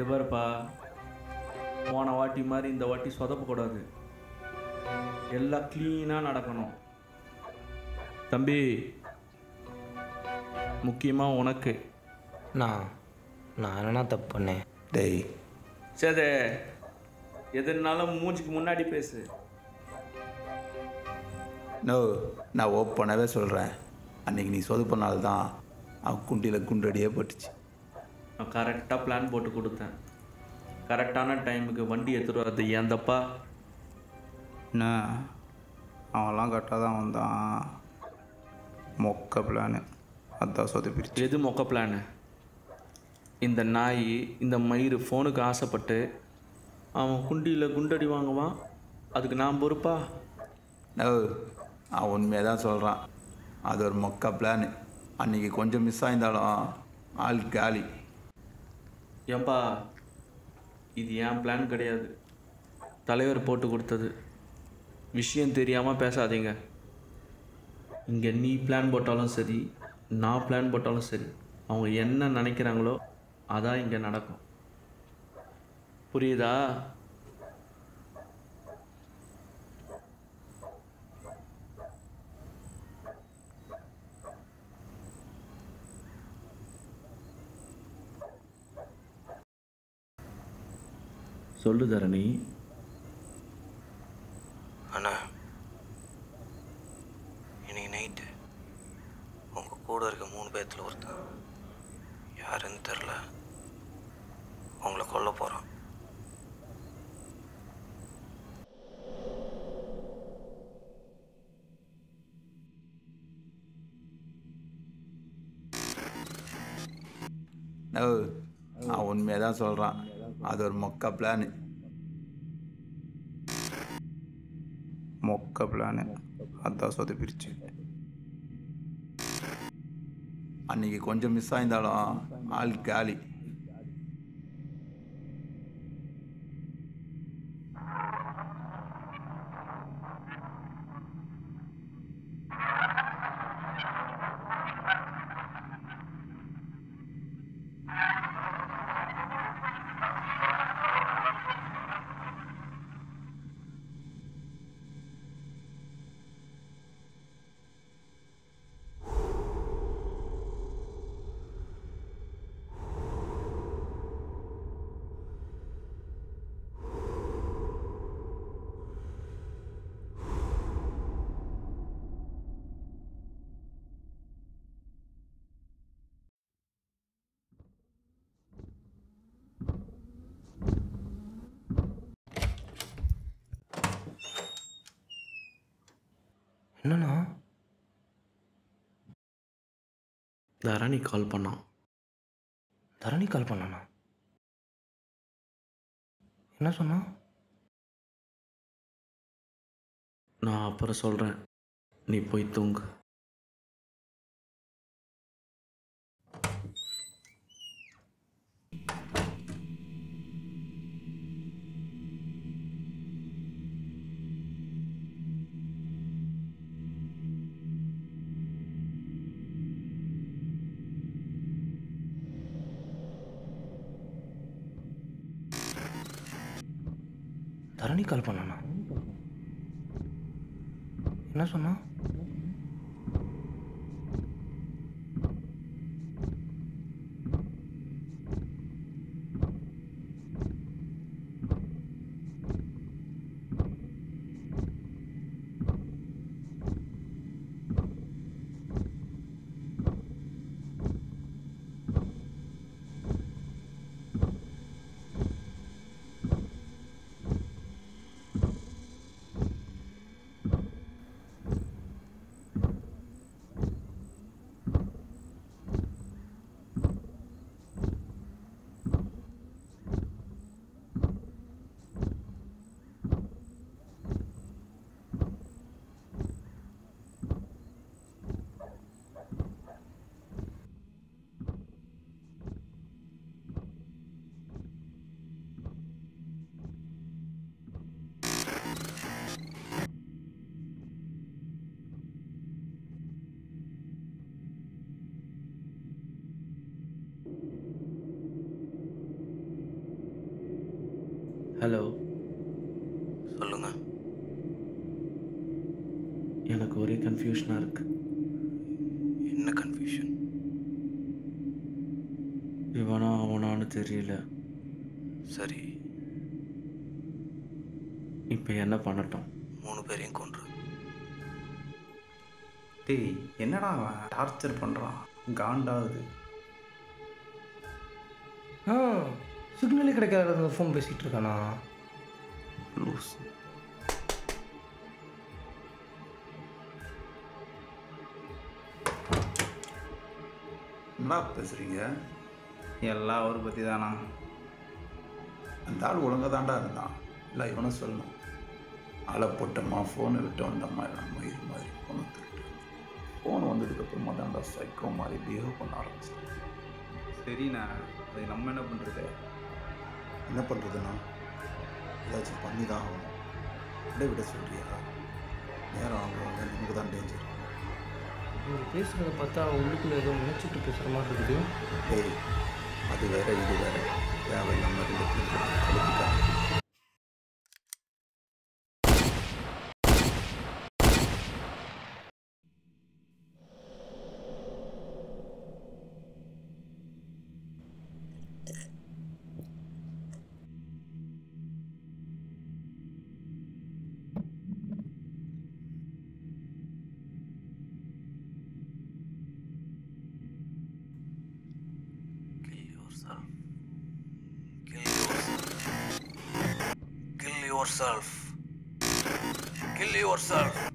இது பாருப்பா போன வாட்டி மாதிரி இந்த வாட்டி சொதப்பக்கூடாது எல்லாம் க்ளீனாக நடக்கணும் தம்பி முக்கியமாக உனக்கு நான் நான் என்னண்ணா தப்பு பண்ணேன் டேய் சரி எதுனாலும் மூஞ்சிக்கு முன்னாடி பேசு நோ நான் ஓப்பனாகவே சொல்கிறேன் அன்னைக்கு நீ சொதுப்பினால தான் அவன் குண்டியில் குண்டடியே போட்டுச்சு நான் கரெக்டாக பிளான் போட்டு கொடுத்தேன் கரெக்டான டைமுக்கு வண்டி எடுத்துகிட்டு வர்றது ஏன் தப்பா என்ன அவன்லாம் கரெக்டாக தான் வந்தான் மொக்க பிளானு அதான் சொதப்பிடுச்சு எது மொக்க பிளானு இந்த நாய் இந்த மயிறு ஃபோனுக்கு ஆசைப்பட்டு அவன் குண்டியில் குண்டடி வாங்குவான் அதுக்கு நான் பொறுப்பா நோ அவன் உண்மையாக தான் சொல்கிறான் அது ஒரு மொக்க பிளானு அன்னைக்கு கொஞ்சம் மிஸ் ஆயிருந்தாலும் ஆள் காலி ஏன்பா இது என் பிளான் கிடையாது தலைவர் போட்டு கொடுத்தது விஷயம் தெரியாமல் பேசாதீங்க இங்கே நீ பிளான் போட்டாலும் சரி நான் பிளான் போட்டாலும் சரி அவங்க என்ன நினைக்கிறாங்களோ அதான் இங்கே நடக்கும் புரியுதா சொல்லு தரணி அண்ணா இன்னைக்கு நைட்டு உங்கள் கூட இருக்க மூணு பேர்த்தில் ஒருத்தன் யாருன்னு தெரில உங்களை கொல்ல போகிறான் நோ அவன் உண்மையாக தான் சொல்கிறான் அது ஒரு மொக்க பிளானு மொக்க பிளானு அதான் சொதப்பிடுச்சு அன்னைக்கு கொஞ்சம் மிஸ் ஆயிருந்தாலும் ஆள் காலி என்னண்ணா தரணி கால் பண்ணான் தரணி கால் பண்ணாண்ணா என்ன சொன்னா நான் அப்புறம் சொல்கிறேன் நீ போய் தூங்கு தரணி கால் பண்ணாண்ணா என்ன சொன்னா ஹலோ சொல்லுங்க எனக்கு ஒரே கன்ஃபியூஷனாக இருக்கு என்ன கன்ஃபியூஷன் இவனா அவனான்னு தெரியல சரி இப்போ என்ன பண்ணட்டும் மூணு பேரையும் கொன்று டேய் என்னடா அவன் டார்ச்சர் பண்ணுறான் காண்டாகுது ஆ சிக்னலே கிடைக்காத ஃபோன் பேசிகிட்டு இருக்கானா லூஸ் என்ன பேசுகிறீங்க எல்லாம் அவரை பற்றி தானா அந்த ஆள் ஒழுங்காக தாண்டா இருந்தான் இல்லை இவனும் சொல்லணும் ஆளை போட்டோமா ஃபோனை விட்டு வந்தோமா நம்ம இது மாதிரி ஃபோனை திருட்டு ஃபோன் வந்ததுக்கப்புறமா தாண்டா சைக்கோ மாதிரி பிஹேவ் பண்ண ஆரம்பிச்சேன் சரிண்ணா அது நம்ம என்ன பண்ணுறது என்ன பண்ணுறதுன்னா ஏதாச்சும் பண்ணி தான் ஆகணும் விட விட சொல்றியா நேரம் ஆகுவாங்க நமக்கு தான் டேஞ்சர் இவர் பேசுகிறத பார்த்தா உள்ளுக்குள்ளே ஏதோ நினச்சிட்டு பேசுகிற மாதிரி இருக்குது டேய் அது வேற இது வேற தேவையில்லாம ரெண்டு பேரும் கலந்துக்காங்க Kill yourself. Kill yourself. Kill yourself. Kill yourself.